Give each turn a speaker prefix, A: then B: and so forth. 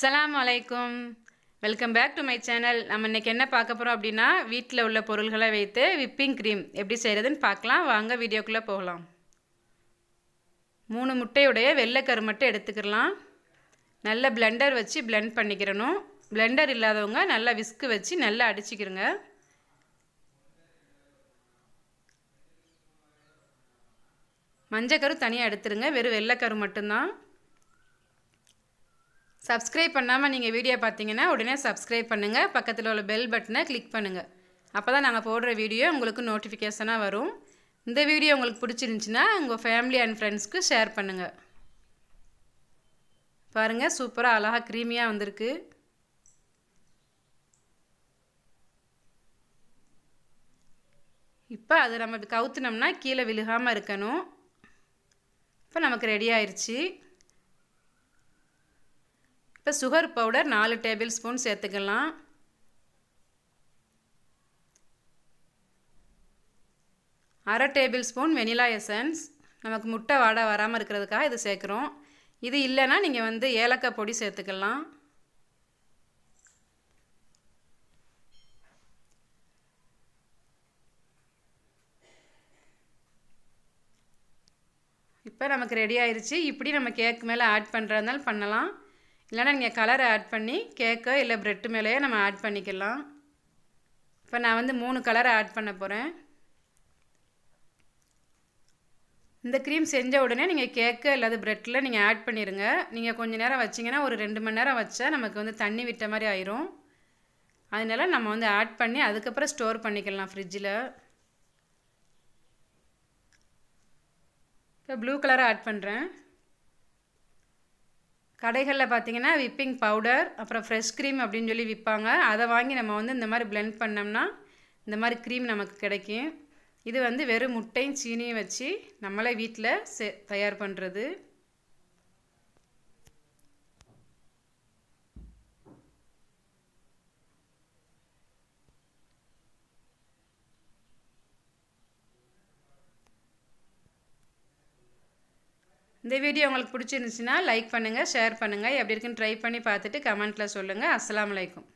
A: அஸ்ஸலாமு அலைக்கும் welcome back to my channel நம்ம இன்றைக்கி என்ன பார்க்க போகிறோம் அப்படின்னா வீட்டில் உள்ள பொருள்களை வைத்து விப்பிங் க்ரீம் எப்படி செய்கிறதுன்னு பார்க்கலாம் வாங்க வீடியோக்குள்ளே போகலாம் மூணு முட்டையுடைய வெள்ளைக்கரு மட்டும் எடுத்துக்கலாம் நல்ல பிளெண்டர் வச்சு பிளெண்ட் பண்ணிக்கிறணும் பிளெண்டர் இல்லாதவங்க நல்லா விஸ்கு வச்சு நல்லா அடிச்சுக்கிறங்க மஞ்சக்கரு தனியாக எடுத்துருங்க வெறும் வெள்ளைக்கரு மட்டும்தான் சப்ஸ்கிரைப் பண்ணாமல் நீங்கள் வீடியோ பார்த்தீங்கன்னா உடனே சப்ஸ்கிரைப் பண்ணுங்கள் பக்கத்தில் உள்ள பெல் பட்டனை கிளிக் பண்ணுங்கள் அப்போ தான் நாங்கள் போடுற வீடியோ உங்களுக்கு நோட்டிஃபிகேஷனாக வரும் இந்த வீடியோ உங்களுக்கு பிடிச்சிருந்துச்சின்னா உங்கள் ஃபேமிலி அண்ட் ஃப்ரெண்ட்ஸ்க்கு ஷேர் பண்ணுங்கள் பாருங்கள் சூப்பராக அழகாக க்ரீமியாக வந்திருக்கு இப்போ அது நம்ம கவுத்துனோம்னா கீழே விழுகாமல் இருக்கணும் இப்போ நமக்கு ரெடி ஆயிடுச்சு இப்போ சுகர் பவுடர் நாலு டேபிள் ஸ்பூன் சேர்த்துக்கலாம் அரை டேபிள் ஸ்பூன் வெனிலா எசன்ஸ் நமக்கு முட்டை வாடை வராமல் இருக்கிறதுக்காக இது சேர்க்குறோம் இது இல்லைன்னா நீங்கள் வந்து ஏலக்காய் பொடி சேர்த்துக்கலாம் இப்போ நமக்கு ரெடி ஆயிடுச்சு இப்படி நம்ம கேக் மேலே ஆட் பண்ணுறதுனாலும் பண்ணலாம் இல்லைனா நீங்கள் கலரை ஆட் பண்ணி கேக்கோ இல்லை ப்ரெட்டு மேலேயோ நம்ம ஆட் பண்ணிக்கலாம் இப்போ நான் வந்து மூணு கலரை ஆட் பண்ண போகிறேன் இந்த க்ரீம் செஞ்ச உடனே நீங்கள் கேக்கு இல்லாத ப்ரெட்டில் நீங்கள் ஆட் பண்ணிடுங்க நீங்கள் கொஞ்சம் நேரம் வச்சிங்கன்னா ஒரு ரெண்டு மணி நேரம் வச்சா நமக்கு வந்து தண்ணி விட்ட மாதிரி ஆயிரும் அதனால நம்ம வந்து ஆட் பண்ணி அதுக்கப்புறம் ஸ்டோர் பண்ணிக்கலாம் ஃப்ரிட்ஜில் இப்போ ப்ளூ கலரை ஆட் பண்ணுறேன் கடைகளில் பார்த்தீங்கன்னா விப்பிங் பவுடர் அப்புறம் ஃப்ரெஷ் க்ரீம் அப்படின்னு சொல்லி விற்பாங்க அதை வாங்கி நம்ம வந்து இந்த மாதிரி பிளெண்ட் பண்ணோம்னா இந்த மாதிரி க்ரீம் நமக்கு கிடைக்கும் இது வந்து வெறும் முட்டையும் சீனியும் வச்சு நம்மளே வீட்டில் செ தயார் பண்ணுறது இந்த வீடியோ உங்களுக்கு பிடிச்சிருந்துச்சுன்னா லைக் பண்ணுங்கள் ஷேர் பண்ணுங்கள் எப்படி இருக்குன்னு ட்ரை பண்ணி பார்த்துட்டு கமெண்ட்டில் சொல்லுங்கள் அஸ்லாம் வலைக்கும்